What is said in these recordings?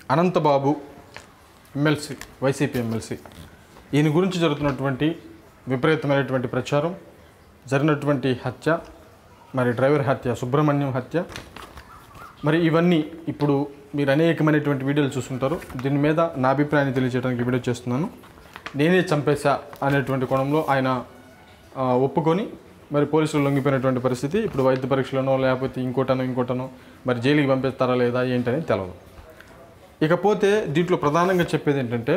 Anantha Babu MLC YCP MLC ఈయన గురించి జరుగుతున్నటువంటి విపరీతమైనటువంటి ప్రచారం జరిగినటువంటి హత్య మరి డ్రైవర్ హత్య సుబ్రహ్మణ్యం హత్య మరి ఇవన్నీ ఇప్పుడు మీరు అనేకమైనటువంటి వీడియోలు చూస్తుంటారు దీని మీద నా అభిప్రాయాన్ని తెలియజేయడానికి వీడియో చేస్తున్నాను నేనే చంపేశా అనేటువంటి కోణంలో ఆయన ఆ, ఒప్పుకొని మరి పోలీసులు లొంగిపోయినటువంటి పరిస్థితి ఇప్పుడు వైద్య పరీక్షలనో లేకపోతే ఇంకోటనో ఇంకోటనో మరి జైలుకి పంపిస్తారా లేదా ఏంటని తెలియదు ఇకపోతే దీంట్లో ప్రధానంగా చెప్పేది ఏంటంటే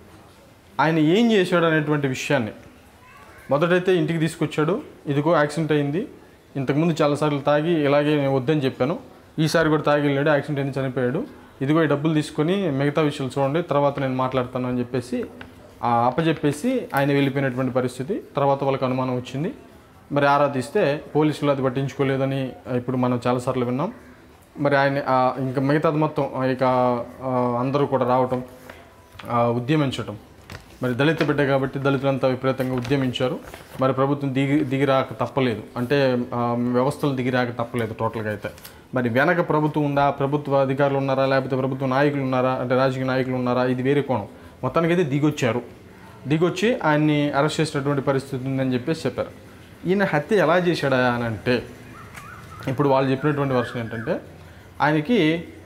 ఆయన ఏం చేశాడు అనేటువంటి విషయాన్ని మొదటైతే ఇంటికి తీసుకొచ్చాడు ఇదిగో యాక్సిడెంట్ అయింది ఇంతకుముందు చాలాసార్లు తాగి ఇలాగే నేను వద్దని చెప్పాను ఈసారి కూడా తాగి వెళ్ళాడు యాక్సిడెంట్ అయింది చనిపోయాడు ఇదిగో ఈ డబ్బులు తీసుకొని మిగతా విషయాలు చూడండి తర్వాత నేను మాట్లాడతాను అని చెప్పేసి ఆ అప్పచెప్పేసి ఆయన వెళ్ళిపోయినటువంటి పరిస్థితి తర్వాత వాళ్ళకి అనుమానం వచ్చింది మరి ఆరా తీస్తే పోలీసులు అది పట్టించుకోలేదని ఇప్పుడు మనం చాలాసార్లు విన్నాం మరి ఆయన ఆ, ఇంకా మిగతాది మొత్తం ఆ, ఇక ఆ, అందరూ కూడా రావటం ఆ, ఉద్యమించటం మరి దళిత బిడ్డ కాబట్టి దళితులంతా విపరీతంగా ఉద్యమించారు మరి ప్రభుత్వం దిగి దిగిరాక తప్పలేదు అంటే ఆ, వ్యవస్థలు దిగిరాక తప్పలేదు టోటల్గా అయితే మరి వెనక ప్రభుత్వం ఉందా ప్రభుత్వ అధికారులు ఉన్నారా లేకపోతే ప్రభుత్వ నాయకులు ఉన్నారా అంటే రాజకీయ నాయకులు ఉన్నారా ఇది వేరే కోణం మొత్తానికి అయితే దిగొచ్చారు దిగొచ్చి ఆయన్ని అరెస్ట్ చేసినటువంటి పరిస్థితి ఉందని చెప్పేసి చెప్పారు ఈయన హత్య ఎలా చేశాడా అని అంటే ఇప్పుడు వాళ్ళు చెప్పినటువంటి వర్షన్ ఏంటంటే ఆయనకి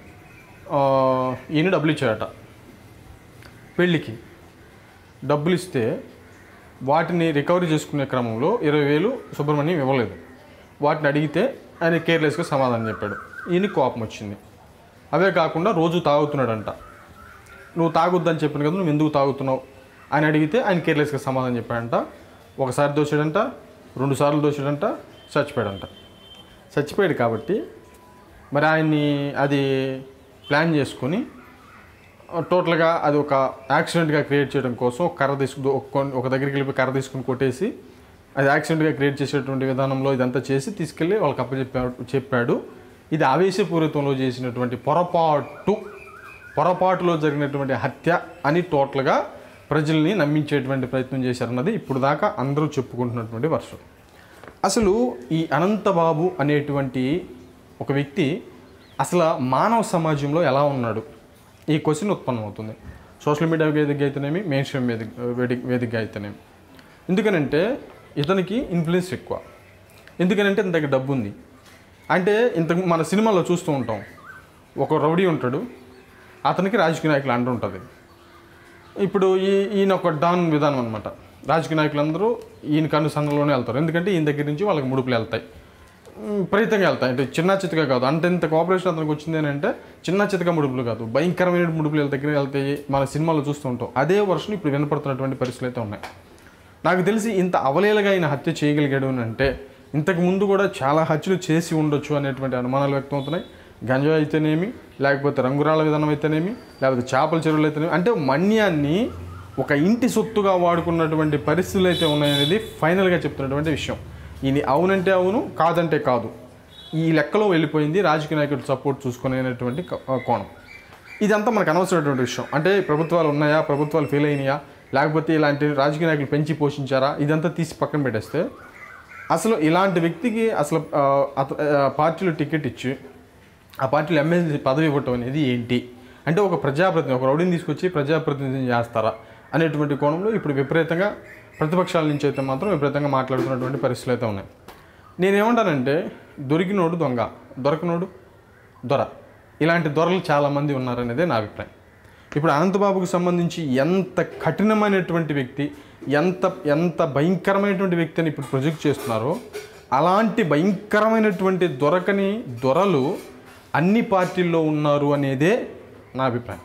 ఆ, ఈయన డబ్బులు ఇచ్చాడట పెళ్ళికి డబ్బులు ఇస్తే వాటిని రికవరీ చేసుకునే క్రమంలో ఇరవై వేలు సుబ్రహ్మణ్యం ఇవ్వలేదు వాటిని అడిగితే ఆయన కేర్లెస్గా సమాధానం చెప్పాడు ఈయన కోపం వచ్చింది అవే కాకుండా రోజు తాగుతున్నాడంట నువ్వు తాగొద్దని చెప్పాను కదా నువ్వు ఎందుకు తాగుతున్నావు అని అడిగితే ఆయన కేర్లెస్గా సమాధానం చెప్పాడంట ఒకసారి దోచాడంట రెండు సార్లు దోచాడంట చచ్చిపోయాడంట చచ్చిపోయాడు కాబట్టి మరి ఆయన్ని అది ప్లాన్ చేసుకొని టోటల్గా అది ఒక యాక్సిడెంట్గా క్రియేట్ చేయడం కోసం ఒక కర్ర తీసుకు ఒక ఒక దగ్గరికి వెళ్ళిపోయి కర్ర తీసుకుని కొట్టేసి అది యాక్సిడెంట్గా క్రియేట్ చేసేటువంటి విధానంలో ఇదంతా చేసి తీసుకెళ్ళి వాళ్ళకి అప్పచెప్పాడు చెప్పాడు ఇది ఆవేశపూరితంలో చేసినటువంటి పొరపాటు పొరపాటులో జరిగినటువంటి హత్య అని టోటల్గా ప్రజల్ని నమ్మించేటువంటి ప్రయత్నం చేశారన్నది ఇప్పుడు దాకా అందరూ చెప్పుకుంటున్నటువంటి వర్షం అసలు ఈ అనంతబాబు అనేటువంటి ఒక వ్యక్తి అసలు మానవ సమాజంలో ఎలా ఉన్నాడు ఈ క్వశ్చన్ ఉత్పన్నమవుతుంది సోషల్ మీడియా వేదిక అయితేనేమి మెయిన్ స్ట్రీమ్ వేదిక వేదిక వేదిక అయితేనేమి ఎందుకనంటే ఇతనికి ఇన్ఫ్లుయెన్స్ ఎక్కువ ఎందుకనంటే ఇంత దగ్గర డబ్బు ఉంది అంటే ఇంత మన సినిమాలో చూస్తూ ఉంటాం ఒక రౌడీ ఉంటాడు అతనికి రాజకీయ నాయకులు అంటూ ఉంటుంది ఇప్పుడు ఈ ఈయన ఒక డాన్ విధానం అనమాట రాజకీయ నాయకులందరూ ఈయన కనుసన్నలోనే వెళ్తారు ఎందుకంటే ఈయన దగ్గర నుంచి వాళ్ళకి ముడుపులు వెళ్తాయి ఉమ్, విపరీతంగా వెళ్తాయి అంటే చిన్న చిత్తగా కాదు అంటే ఇంత కోఆపరేషన్ అతనికి వచ్చింది అని అంటే చిన్న చిత్తగా ముడుపులు కాదు భయంకరమైన ముడుపులు వీళ్ళ దగ్గర వెళ్తాయి మన సినిమాలో చూస్తూ ఉంటాం అదే వర్షం ఇప్పుడు వినపడుతున్నటువంటి పరిస్థితులు అయితే ఉన్నాయి నాకు తెలిసి ఇంత అవలేలగా ఆయన హత్య చేయగలిగాడు అని అంటే ఇంతకు ముందు కూడా చాలా హత్యలు చేసి ఉండొచ్చు అనేటువంటి అనుమానాలు వ్యక్తమవుతున్నాయి గంజా అయితేనేమి లేకపోతే రంగురాళ్ళ విధానం అయితేనేమి లేకపోతే చేపల చెరువులు అయితేనేమి అంటే మన్యాన్ని ఒక ఇంటి సొత్తుగా వాడుకున్నటువంటి పరిస్థితులు అయితే ఉన్నాయనేది ఫైనల్గా చెప్తున్నటువంటి విషయం ఈయన అవునంటే అవును కాదంటే కాదు ఈ లెక్కలో వెళ్ళిపోయింది రాజకీయ నాయకుడు సపోర్ట్ చూసుకునేటువంటి క- కోణం ఇదంతా మనకు అనవసరమైనటువంటి విషయం అంటే ప్రభుత్వాలు ఉన్నాయా ప్రభుత్వాలు ఫెయిల్ అయినాయా లేకపోతే ఇలాంటి రాజకీయ నాయకులు పెంచి పోషించారా ఇదంతా తీసి పక్కన పెట్టేస్తే అసలు ఇలాంటి వ్యక్తికి అసలు ఆ, అత ఆ, పార్టీలో టికెట్ ఇచ్చి ఆ పార్టీలో ఎమ్మెల్యే పదవి ఇవ్వటం అనేది ఏంటి అంటే ఒక ప్రజాప్రతినిధి ఒక రౌడీని తీసుకొచ్చి ప్రజాప్రతినిధిని చేస్తారా అనేటువంటి కోణంలో ఇప్పుడు విపరీతంగా ప్రతిపక్షాల నుంచి అయితే మాత్రం విపరీతంగా మాట్లాడుతున్నటువంటి పరిస్థితులు అయితే ఉన్నాయి నేనేమంటానంటే దొరికినోడు దొంగ దొరకనోడు దొర ఇలాంటి దొరలు చాలామంది ఉన్నారనేదే నా అభిప్రాయం ఇప్పుడు అనంతబాబుకు సంబంధించి ఎంత కఠినమైనటువంటి వ్యక్తి ఎంత ఎంత భయంకరమైనటువంటి వ్యక్తిని ఇప్పుడు ప్రొజెక్ట్ చేస్తున్నారో అలాంటి భయంకరమైనటువంటి దొరకని దొరలు అన్ని పార్టీల్లో ఉన్నారు అనేదే నా అభిప్రాయం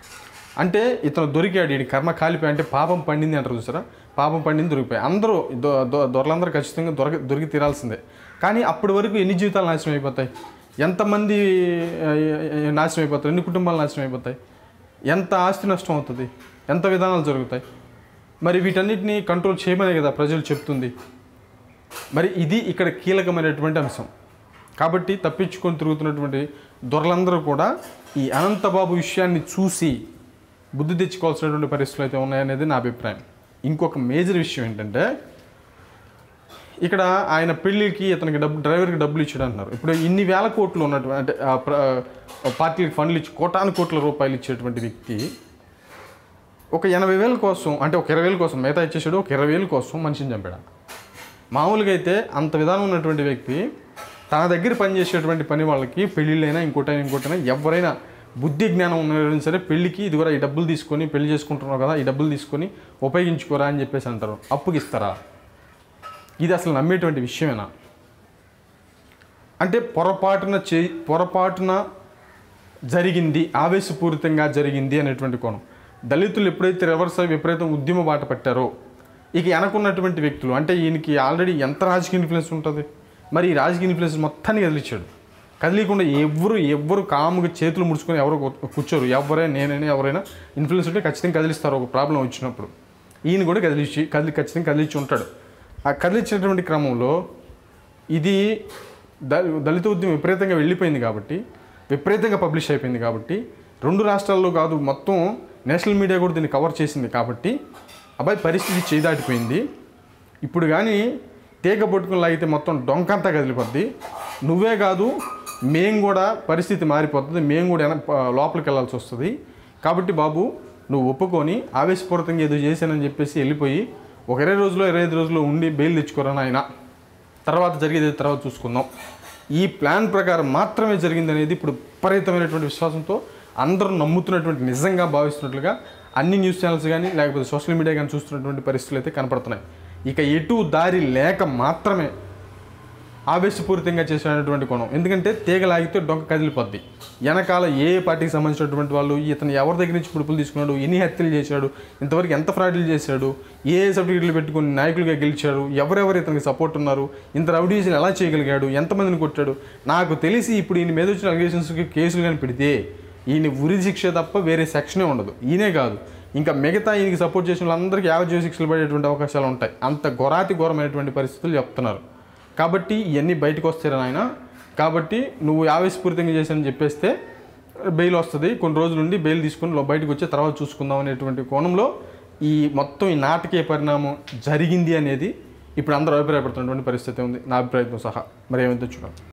అంటే ఇతను దొరికాడు ఈ కర్మ కాలిపోయి అంటే పాపం పండింది అంటారు చూసారా పాపం పండింది దొరికిపోయి అందరూ దొ- దొ- దొరలందరూ ఖచ్చితంగా దొరక దొరికి తీరాల్సిందే కానీ అప్పటి వరకు ఎన్ని జీవితాలు నాశనం అయిపోతాయి ఎంతమంది ఆ, నాశనం అయిపోతారు ఎన్ని కుటుంబాలు నాశనం అయిపోతాయి ఎంత ఆస్తి నష్టం అవుతుంది ఎంత విధానాలు జరుగుతాయి మరి వీటన్నిటిని కంట్రోల్ చేయమనే కదా ప్రజలు చెప్తుంది మరి ఇది ఇక్కడ కీలకమైనటువంటి అంశం కాబట్టి తప్పించుకొని తిరుగుతున్నటువంటి దొరలందరూ కూడా ఈ అనంతబాబు విషయాన్ని చూసి బుద్ధి తెచ్చుకోవాల్సినటువంటి పరిస్థితులు అయితే ఉన్నాయనేది నా అభిప్రాయం ఇంకొక మేజర్ విషయం ఏంటంటే ఇక్కడ ఆయన పెళ్ళికి ఇతనికి డబ్బు డ్రైవర్కి డబ్బులు ఇచ్చాడు అంటున్నారు ఇప్పుడు ఇన్ని వేల కోట్లు ఉన్నటువంటి అంటే ఆ ప్ర- ఆ పార్టీలకు ఫండ్లు ఇచ్చి కోటాను కోట్ల రూపాయలు ఇచ్చేటువంటి వ్యక్తి ఒక ఎనభై వేల కోసం అంటే ఒక ఇరవై వేల కోసం మిగతా ఇచ్చేసాడు ఒక ఇరవై వేల కోసం మనిషిని చంపాడు మామూలుగా అయితే అంత విధానం ఉన్నటువంటి వ్యక్తి తన దగ్గర పనిచేసేటువంటి పని వాళ్ళకి పెళ్ళిళ్ళైనా ఇంకోటైనా ఇంకోటైనా ఎవరైనా బుద్ధి జ్ఞానం ఉన్నవారైనా సరే పెళ్ళికి ఇది కూడా ఈ డబ్బులు తీసుకొని పెళ్లి చేసుకుంటున్నావు కదా ఈ డబ్బులు తీసుకొని ఉపయోగించుకోరా అని చెప్పేసి అంటారు అప్పుకి ఇస్తారా ఇది అసలు నమ్మేటువంటి విషయమేనా అంటే పొరపాటున చే పొరపాటున జరిగింది ఆవేశపూరితంగా జరిగింది అనేటువంటి కోణం దళితులు ఎప్పుడైతే రివర్స్ అయ్యి విపరీతం ఉద్యమ బాట పట్టారో ఇక వెనకున్నటువంటి వ్యక్తులు అంటే ఈయనకి ఆల్రెడీ ఎంత రాజకీయ ఇన్ఫ్లుయెన్స్ ఉంటుంది మరి ఈ రాజకీయ ఇన్ఫ్లుయెన్స్ మొత్తాన్ని కదిలిచ్చాడు కదిలీకుండా ఎవ్వరు ఎవ్వరు కాముగా చేతులు ముడుచుకొని ఎవరు కూ- కూర్చోరు ఎవరైనా నేనైనా ఎవరైనా ఇన్ఫ్లుయెన్స్ ఉంటే ఖచ్చితంగా కదిలిస్తారు ఒక ప్రాబ్లం వచ్చినప్పుడు ఈయన కూడా కదిలిచ్చి కదిలి ఖచ్చితంగా కదిలిచ్చి ఉంటాడు ఆ కదిలిచ్చినటువంటి క్రమంలో ఇది ద దళిత ఉద్యమం విపరీతంగా వెళ్ళిపోయింది కాబట్టి విపరీతంగా పబ్లిష్ అయిపోయింది కాబట్టి రెండు రాష్ట్రాల్లో కాదు మొత్తం నేషనల్ మీడియా కూడా దీన్ని కవర్ చేసింది కాబట్టి అబ్బాయి పరిస్థితి చేదాటిపోయింది ఇప్పుడు కానీ తీగ పట్టుకుని లాగితే మొత్తం డొంకంతా కదిలిపోద్ది నువ్వే కాదు మేము కూడా పరిస్థితి మారిపోతుంది మేము కూడా వెన- ప- లోపలికి వెళ్ళాల్సి వస్తుంది కాబట్టి బాబు నువ్వు ఒప్పుకొని ఆవేశపూరితంగా ఏదో చేశానని చెప్పేసి వెళ్ళిపోయి ఒక ఇరవై రోజులు ఇరవై ఐదు రోజులు ఉండి బెయిల్ తెచ్చుకోరా నాయన తర్వాత జరిగేది తర్వాత చూసుకుందాం ఈ ప్లాన్ ప్రకారం మాత్రమే జరిగింది అనేది ఇప్పుడు విపరీతమైనటువంటి విశ్వాసంతో అందరూ నమ్ముతున్నటువంటి నిజంగా భావిస్తున్నట్లుగా అన్ని న్యూస్ ఛానల్స్ కానీ లేకపోతే సోషల్ మీడియా కానీ చూస్తున్నటువంటి పరిస్థితులు అయితే కనపడుతున్నాయి ఇక ఎటు దారి లేక మాత్రమే ఆవేశపూరితంగా చేసినటువంటి కోణం ఎందుకంటే తీగ లాగితే డొంక కదిలిపోద్ది వెనకాల ఏ పార్టీకి సంబంధించినటువంటి వాళ్ళు ఇతను ఎవరి దగ్గర నుంచి పుడుపులు తీసుకున్నాడు ఎన్ని హత్యలు చేశాడు ఇంతవరకు ఎంత ఫ్రాడ్లు చేశాడు ఏ ఏ సర్టిఫికెట్లు పెట్టుకుని నాయకులుగా గెలిచాడు ఎవరెవరు ఇతనికి సపోర్ట్ ఉన్నారు ఇంత రౌడీజీలు ఎలా చేయగలిగాడు ఎంతమందిని కొట్టాడు నాకు తెలిసి ఇప్పుడు ఈయన మీద వచ్చిన అలిగేషన్స్కి కేసులు కానీ పెడితే ఈయన ఉరి శిక్ష తప్ప వేరే సెక్షనే ఉండదు ఈయనే కాదు ఇంకా మిగతా ఈయనకి సపోర్ట్ చేసిన వాళ్ళందరికీ యావజ్జీవ శిక్షలు పడేటువంటి అవకాశాలు ఉంటాయి అంత ఘోరాతి ఘోరమైనటువంటి పరిస్థితులు చెప్తున్నారు కాబట్టి ఇవన్నీ బయటకు వస్తాయి నాయన కాబట్టి నువ్వు ఆవేశపూరితంగా చేశానని చెప్పేస్తే బెయిల్ వస్తుంది కొన్ని రోజుల నుండి బెయిల్ తీసుకుని లో- బయటకు వచ్చే తర్వాత చూసుకుందాం అనేటువంటి కోణంలో ఈ మొత్తం ఈ నాటకీయ పరిణామం జరిగింది అనేది ఇప్పుడు అందరూ అభిప్రాయపడుతున్నటువంటి పరిస్థితి ఉంది నా అభిప్రాయంతో సహా మరి ఏమైతే చూడాలి